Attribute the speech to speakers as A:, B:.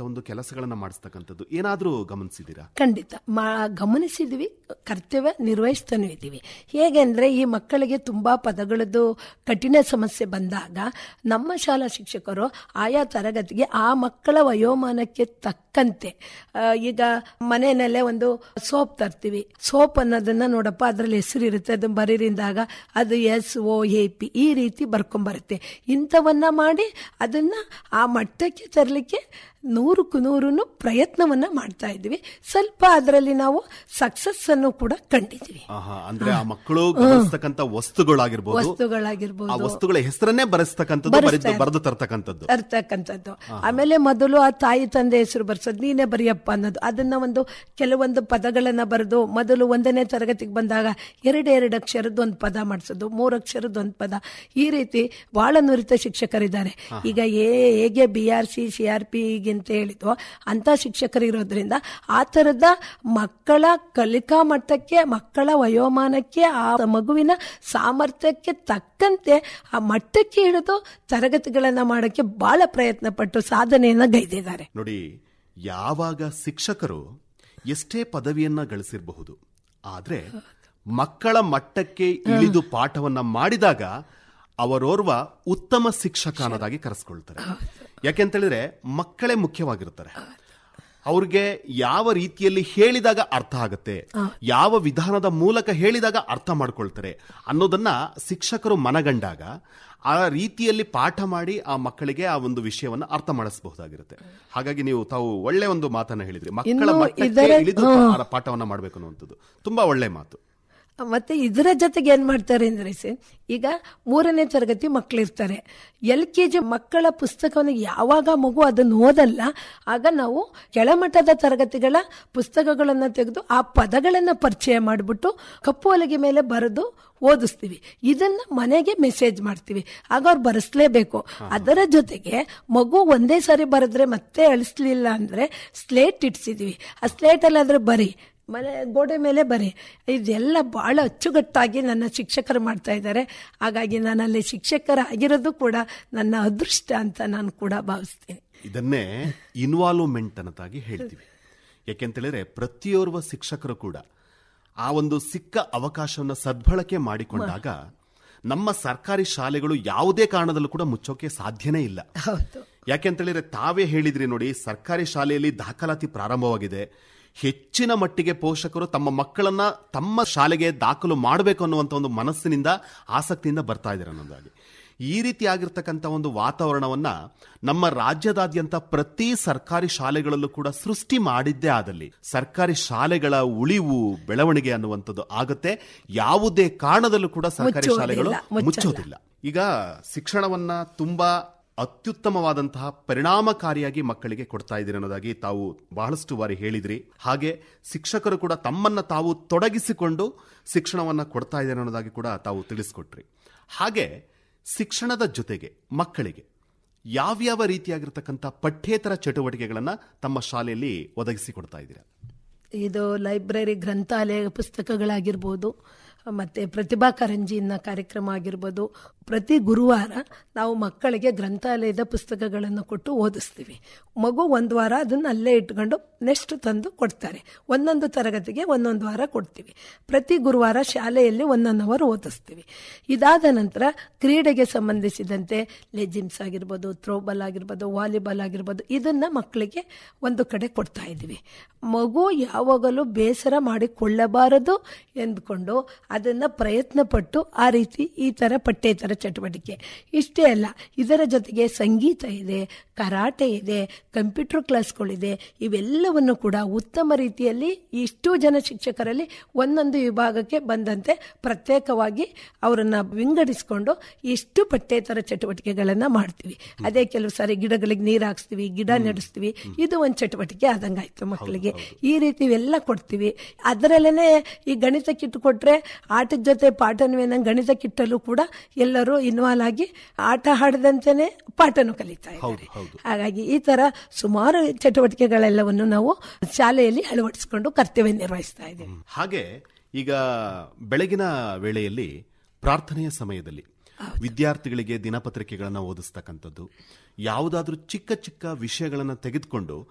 A: ಒಂದು ಕೆಲಸಗಳನ್ನ ಮಾಡಿಸ್ತಕ್ಕಂಥದ್ದು ಏನಾದ್ರೂ ಗಮನಿಸಿದ್ದೀರಾ
B: ಖಂಡಿತ ಮಾ ಗಮನಿಸಿದ್ವಿ ಕರ್ತವ್ಯ ನಿರ್ವಹಿಸ್ತಾನೂ ಇದ್ದೀವಿ ಹೇಗೆಂದ್ರೆ ಈ ಮಕ್ಕಳಿಗೆ ತುಂಬಾ ಪದಗಳದ್ದು ಕಠಿಣ ಸಮಸ್ಯೆ ಬಂದಾಗ ನಮ್ಮ ಶಾಲಾ ಶಿಕ್ಷಕರು ಆಯಾ ತರಗತಿಗೆ ಆ ಮಕ್ಕಳ ವಯೋಮಾನಕ್ಕೆ ತಕ್ಕಂತೆ ಆ, ಈಗ ಮನೆಯಲ್ಲೇ ಒಂದು ಸೋಪ್ ತರ್ತೀವಿ ಸೋಪ್ ಅನ್ನೋದನ್ನ ನೋಡಪ್ಪ ಅದರಲ್ಲಿ ಹೆಸರು ಇರುತ್ತೆ ಅದನ್ನ ಬರೀರಿಂದಾಗ ಅದು ಎಸ್ ಓ ಎ ಪಿ ಈ ರೀತಿ ಬರ್ಕೊಂಬರುತ್ತೆ ಇಂಥವನ್ನ ಮಾಡಿ ಅದನ್ನ ಆ ಮಟ್ಟಕ್ಕೆ ತರಲಿಕ್ಕೆ ನೂರಕ್ಕೂ ನೂರು ಪ್ರಯತ್ನವನ್ನ ಮಾಡ್ತಾ ಇದ್ವಿ ಸ್ವಲ್ಪ ಅದರಲ್ಲಿ ನಾವು ಸಕ್ಸಸ್ ಅನ್ನು ಕೂಡ ಕಂಡಿದ್ವಿ
A: ಆಹಾ, ಅಂದ್ರೆ ಆ ಮಕ್ಕಳು ಗಮನಿಸ್ತಕ್ಕಂಥ ವಸ್ತುಗಳಾಗಿರ್ಬೋದು ಆ
B: ವಸ್ತುಗಳಾಗಿರ್ಬೋದು
A: ವಸ್ತುಗಳ ಹೆಸರನ್ನೇ ಬರೆಸ್ತಕ್ಕಂಥದ್ದು ಬರೆದು ಬರೆದು ತರ್ತಕ್ಕಂಥದ್ದು
B: ತರ್ತಕ್ಕಂಥದ್ದು ಆಮೇಲೆ ಮೊದಲು ಆ ತಾಯಿ ತಂದೆ ಹೆಸರು ಬರ್ಸೋದು ನೀನೇ ಬರೆಯಪ್ಪ ಅನ್ನೋದು ಅದನ್ನ ಒಂದು ಕೆಲವೊಂದು ಪದಗಳನ್ನ ಬರೆದು ಮೊದಲು ಒಂದನೇ ತರಗತಿಗೆ ಬಂದಾಗ ಎರಡು ಎರಡು ಅಕ್ಷರದ ಒಂದು ಪದ ಮಾಡಿಸೋದು ಮೂರು ಅಕ್ಷರದ ಒಂದು ಪದ ಈ ರೀತಿ ಬಹಳ ನುರಿತ ಶಿಕ್ಷಕರಿದ್ದಾರೆ ಈಗ ಎ ಹೇಗೆ B R C C R P ಅಂತ ಹೇಳಿದ್ವು ಅಂತ ಶಿಕ್ಷಕರು ಇರೋದ್ರಿಂದ ಆ ತರದ ಮಕ್ಕಳ ಕಲಿಕಾ ಮಟ್ಟಕ್ಕೆ ಮಕ್ಕಳ ವಯೋಮಾನಕ್ಕೆ ಆ ಮಗುವಿನ ಸಾಮರ್ಥ್ಯಕ್ಕೆ ತಕ್ಕಂತೆ ಆ ಮಟ್ಟಕ್ಕೆ ಹಿಡಿದು ತರಗತಿಗಳನ್ನ ಮಾಡೋಕ್ಕೆ ಬಹಳ ಪ್ರಯತ್ನ ಪಟ್ಟು ಸಾಧನೆಯನ್ನ ಗೈದಿದ್ದಾರೆ
A: ನೋಡಿ ಯಾವಾಗ ಶಿಕ್ಷಕರು ಎಷ್ಟೇ ಪದವಿಯನ್ನ ಗಳಿಸಿರಬಹುದು ಆದ್ರೆ ಮಕ್ಕಳ ಮಟ್ಟಕ್ಕೆ ಇಳಿದು ಪಾಠವನ್ನ ಮಾಡಿದಾಗ ಅವರೋರ್ವ ಉತ್ತಮ ಶಿಕ್ಷಕ ಅನ್ನೋದಾಗಿ ಕರೆಸ್ಕೊಳ್ತಾರೆ ಯಾಕೆಂತೇಳಿದ್ರೆ ಮಕ್ಕಳೇ ಮುಖ್ಯವಾಗಿರ್ತಾರೆ ಅವ್ರಿಗೆ ಯಾವ ರೀತಿಯಲ್ಲಿ ಹೇಳಿದಾಗ ಅರ್ಥ ಆಗುತ್ತೆ ಯಾವ ವಿಧಾನದ ಮೂಲಕ ಹೇಳಿದಾಗ ಅರ್ಥ ಮಾಡ್ಕೊಳ್ತಾರೆ ಅನ್ನೋದನ್ನ ಶಿಕ್ಷಕರು ಮನಗಂಡಾಗ ಆ ರೀತಿಯಲ್ಲಿ ಪಾಠ ಮಾಡಿ ಆ ಮಕ್ಕಳಿಗೆ ಆ ಒಂದು ವಿಷಯವನ್ನ ಅರ್ಥ ಮಾಡಿಸಬಹುದಾಗಿರುತ್ತೆ ಹಾಗಾಗಿ ನೀವು ತಾವು ಒಳ್ಳೆ ಒಂದು ಮಾತನ್ನ ಹೇಳಿದ್ರಿ ಮಕ್ಕಳ
B: ಇನ್ನು
A: ಮಟ್ಟಕ್ಕೆ
B: ಇದರ-
A: ಇಳಿದು
B: ಹಾ.
A: ಆ ಪಾಠವನ್ನ ಮಾಡಬೇಕು ಅನ್ನುವಂಥದ್ದು ತುಂಬಾ ಒಳ್ಳೆ ಮಾತು
B: ಮತ್ತೆ ಇದರ ಜೊತೆಗೆ ಏನ್ ಮಾಡ್ತಾರೆ ಅಂದ್ರೆ ಸರ್ ಈಗ ಮೂರನೇ ತರಗತಿ ಮಕ್ಕಳಿರ್ತಾರೆ ಎಲ್ ಕೆ ಜಿ ಮಕ್ಕಳ ಪುಸ್ತಕವನ್ನು ಯಾವಾಗ ಮಗು ಅದನ್ನು ಓದಲ್ಲ ಆಗ ನಾವು ಕೆಳಮಟ್ಟದ ತರಗತಿಗಳ ಪುಸ್ತಕಗಳನ್ನ ತೆಗೆದು ಆ ಪದಗಳನ್ನ ಪರಿಚಯ ಮಾಡಿಬಿಟ್ಟು ಕಪ್ಪು ಹೊಲಿಗೆ ಮೇಲೆ ಬರೆದು ಓದಿಸ್ತೀವಿ ಇದನ್ನ ಮನೆಗೆ ಮೆಸೇಜ್ ಮಾಡ್ತೀವಿ ಆಗ ಅವ್ರು ಬರೆಸ್ಲೇಬೇಕು ಅದರ ಜೊತೆಗೆ ಮಗು ಒಂದೇ ಸಾರಿ ಬರೆದ್ರೆ ಮತ್ತೆ ಅಳಿಸ್ಲಿಲ್ಲ ಅಂದ್ರೆ ಸ್ಲೇಟ್ ಇಡ್ಸಿದೀವಿ ಆ ಸ್ಲೇಟ್ ಅಲ್ಲಿ ಆದ್ರೆ ಬರಿ ಮನೆ ಗೋಡೆ ಮೇಲೆ ಬರಿ ಇದೆಲ್ಲ ಬಹಳ ಅಚ್ಚುಕಟ್ಟಾಗಿ ನನ್ನ ಶಿಕ್ಷಕರು ಮಾಡ್ತಾ ಇದ್ದಾರೆ ಹಾಗಾಗಿ ನಾನಲ್ಲಿ ಶಿಕ್ಷಕರಾಗಿರೋದು ಕೂಡ ನನ್ನ ಅದೃಷ್ಟ ಅಂತ ನಾನು ಕೂಡ ಭಾವಿಸ್ತೀನಿ
A: ಇದನ್ನೇ ಇನ್ವಾಲ್ವ್ಮೆಂಟ್ ಅನ್ನತಾಗಿ ಹೇಳ್ತೀವಿ ಯಾಕೆಂತೇಳಿದ್ರೆ ಪ್ರತಿಯೋರ್ವ ಶಿಕ್ಷಕರು ಕೂಡ ಆ ಒಂದು ಸಿಕ್ಕ ಅವಕಾಶವನ್ನು ಸದ್ಬಳಕೆ ಮಾಡಿಕೊಂಡಾಗ ನಮ್ಮ ಸರ್ಕಾರಿ ಶಾಲೆಗಳು ಯಾವುದೇ ಕಾರಣದಲ್ಲೂ ಕೂಡ ಮುಚ್ಚೋಕೆ ಸಾಧ್ಯನೇ ಇಲ್ಲ
B: ಹೌದು
A: ಯಾಕೆಂತೇಳಿದ್ರೆ ತಾವೇ ಹೇಳಿದ್ರಿ ನೋಡಿ ಸರ್ಕಾರಿ ಶಾಲೆಯಲ್ಲಿ ದಾಖಲಾತಿ ಪ್ರಾರಂಭವಾಗಿದೆ ಹೆಚ್ಚಿನ ಮಟ್ಟಿಗೆ ಪೋಷಕರು ತಮ್ಮ ಮಕ್ಕಳನ್ನ ತಮ್ಮ ಶಾಲೆಗೆ ದಾಖಲು ಮಾಡಬೇಕು ಅನ್ನುವಂಥ ಒಂದು ಮನಸ್ಸಿನಿಂದ ಆಸಕ್ತಿಯಿಂದ ಬರ್ತಾ ಇದ್ದಾರೆ ಅನ್ನೋದಾಗಿ ಈ ರೀತಿ ಆಗಿರ್ತಕ್ಕಂಥ ಒಂದು ವಾತಾವರಣವನ್ನ ನಮ್ಮ ರಾಜ್ಯದಾದ್ಯಂತ ಪ್ರತಿ ಸರ್ಕಾರಿ ಶಾಲೆಗಳಲ್ಲೂ ಕೂಡ ಸೃಷ್ಟಿ ಮಾಡಿದ್ದೇ ಆದಲ್ಲಿ ಸರ್ಕಾರಿ ಶಾಲೆಗಳ ಉಳಿವು ಬೆಳವಣಿಗೆ ಅನ್ನುವಂಥದ್ದು ಆಗುತ್ತೆ ಯಾವುದೇ ಕಾರಣದಲ್ಲೂ ಕೂಡ ಸರ್ಕಾರಿ
B: ಮುಚ್ಚುವುದಿಲ್ಲ,
A: ಶಾಲೆಗಳು
B: ಮುಚ್ಚಲ್ಲ.
A: ಮುಚ್ಚೋದಿಲ್ಲ ಈಗ ಶಿಕ್ಷಣವನ್ನ ತುಂಬಾ ಅತ್ಯುತ್ತಮವಾದಂತಹ ಪರಿಣಾಮಕಾರಿಯಾಗಿ ಮಕ್ಕಳಿಗೆ ಕೊಡ್ತಾ ಇದ್ದೀರಿ ಅನ್ನೋದಾಗಿ ತಾವು ಬಹಳಷ್ಟು ಬಾರಿ ಹೇಳಿದ್ರಿ ಹಾಗೆ ಶಿಕ್ಷಕರು ಕೂಡ ತಮ್ಮನ್ನ ತಾವು ತೊಡಗಿಸಿಕೊಂಡು ಶಿಕ್ಷಣವನ್ನ ಕೊಡ್ತಾ ಇದ್ದಾರೆ ಅನ್ನೋದಾಗಿ ಕೂಡ ತಾವು ತಿಳಿಸ್ಕೊಟ್ರಿ ಹಾಗೆ ಶಿಕ್ಷಣದ ಜೊತೆಗೆ ಮಕ್ಕಳಿಗೆ ಯಾವ್ಯಾವ ರೀತಿಯಾಗಿರ್ತಕ್ಕಂಥ ಪಠ್ಯೇತರ ಚಟುವಟಿಕೆಗಳನ್ನ ತಮ್ಮ ಶಾಲೆಯಲ್ಲಿ ಒದಗಿಸಿಕೊಡ್ತಾ ಇದ್ದೀರಾ
B: ಇದು ಲೈಬ್ರರಿ ಗ್ರಂಥಾಲಯ ಪುಸ್ತಕಗಳಾಗಿರ್ಬೋದು ಮತ್ತೆ ಪ್ರತಿಭಾ ಕಾರಂಜಿನ ಕಾರ್ಯಕ್ರಮ ಆಗಿರ್ಬೋದು ಪ್ರತಿ ಗುರುವಾರ ನಾವು ಮಕ್ಕಳಿಗೆ ಗ್ರಂಥಾಲಯದ ಪುಸ್ತಕಗಳನ್ನು ಕೊಟ್ಟು ಓದಿಸ್ತೀವಿ ಮಗು ಒಂದು ವಾರ ಅದನ್ನು ಅಲ್ಲೇ ಇಟ್ಕೊಂಡು ನೆಕ್ಸ್ಟ್ ತಂದು ಕೊಡ್ತಾರೆ ಒಂದೊಂದು ತರಗತಿಗೆ ಒಂದೊಂದು ವಾರ ಕೊಡ್ತೀವಿ ಪ್ರತಿ ಗುರುವಾರ ಶಾಲೆಯಲ್ಲಿ ಒಂದೊಂದು ಅವರ್ ಓದಿಸ್ತೀವಿ ಇದಾದ ನಂತರ ಕ್ರೀಡೆಗೆ ಸಂಬಂಧಿಸಿದಂತೆ ಲೆಜಿಮ್ಸ್ ಆಗಿರ್ಬೋದು ಥ್ರೋಬಾಲ್ ಆಗಿರ್ಬೋದು ವಾಲಿಬಾಲ್ ಆಗಿರ್ಬೋದು ಇದನ್ನ ಮಕ್ಕಳಿಗೆ ಒಂದು ಕಡೆ ಕೊಡ್ತಾ ಇದ್ದೀವಿ ಮಗು ಯಾವಾಗಲೂ ಬೇಸರ ಮಾಡಿಕೊಳ್ಳಬಾರದು ಎಂದುಕೊಂಡು ಅದನ್ನ ಪ್ರಯತ್ನ ಪಟ್ಟು ಆ ರೀತಿ ಈ ತರ ಪಠ್ಯೇತರ ಚಟುವಟಿಕೆ ಇಷ್ಟೇ ಅಲ್ಲ ಇದರ ಜೊತೆಗೆ ಸಂಗೀತ ಇದೆ ಕರಾಟೆ ಇದೆ ಕಂಪ್ಯೂಟರ್ ಕ್ಲಾಸ್ಗಳಿದೆ ಇವೆಲ್ಲವನ್ನು ಕೂಡ ಉತ್ತಮ ರೀತಿಯಲ್ಲಿ ಇಷ್ಟು ಜನ ಶಿಕ್ಷಕರಲ್ಲಿ ಒಂದೊಂದು ವಿಭಾಗಕ್ಕೆ ಬಂದಂತೆ ಪ್ರತ್ಯೇಕವಾಗಿ ಅವರನ್ನ ವಿಂಗಡಿಸಿಕೊಂಡು ಇಷ್ಟು ಪಠ್ಯೇತರ ಚಟುವಟಿಕೆಗಳನ್ನ ಮಾಡ್ತೀವಿ ಅದೇ ಕೆಲವು ಸಾರಿ ಗಿಡಗಳಿಗೆ ನೀರು ಹಾಕ್ಸ್ತೀವಿ ಗಿಡ ನೆಡೆಸ್ತೀವಿ ಇದು ಒಂದು ಚಟುವಟಿಕೆ ಆದಂಗಾಯ್ತು ಮಕ್ಕಳಿಗೆ ಈ ರೀತಿ ಇವೆಲ್ಲ ಕೊಡ್ತೀವಿ ಅದರಲ್ಲೇನೆ ಈ ಗಣಿತ ಕಿಟ್ ಕೊಟ್ರೆ ಆಟದ ಜೊತೆ ಪಾಠನವೇನ ಗಣಿತ ಕಿಟ್ಟಲು ಕೂಡ ಎಲ್ಲರೂ ಇನ್ವಾಲ್ವ್ ಆಗಿ ಆಟ ಆಡದಂತೆನೆ ಪಾಠನು ಕಲಿತಾ ಇದ್ದಾರೆ ಹಾಗಾಗಿ ಈ ತರ ಸುಮಾರು ಚಟುವಟಿಕೆಗಳೆಲ್ಲವನ್ನು ನಾವು ಶಾಲೆಯಲ್ಲಿ ಅಳವಡಿಸಿಕೊಂಡು ಕರ್ತವ್ಯ ನಿರ್ವಹಿಸ್ತಾ ಇದ್ದೇವೆ
A: ಹಾಗೆ ಈಗ ಬೆಳಗಿನ ವೇಳೆಯಲ್ಲಿ ಪ್ರಾರ್ಥನೆಯ ಸಮಯದಲ್ಲಿ ವಿದ್ಯಾರ್ಥಿಗಳಿಗೆ ದಿನಪತ್ರಿಕೆಗಳನ್ನು ಓದಿಸ್ತಕ್ಕಂಥದ್ದು ಯಾವುದಾದ್ರೂ ಚಿಕ್ಕ ಚಿಕ್ಕ ವಿಷಯಗಳನ್ನು ತೆಗೆದುಕೊಂಡು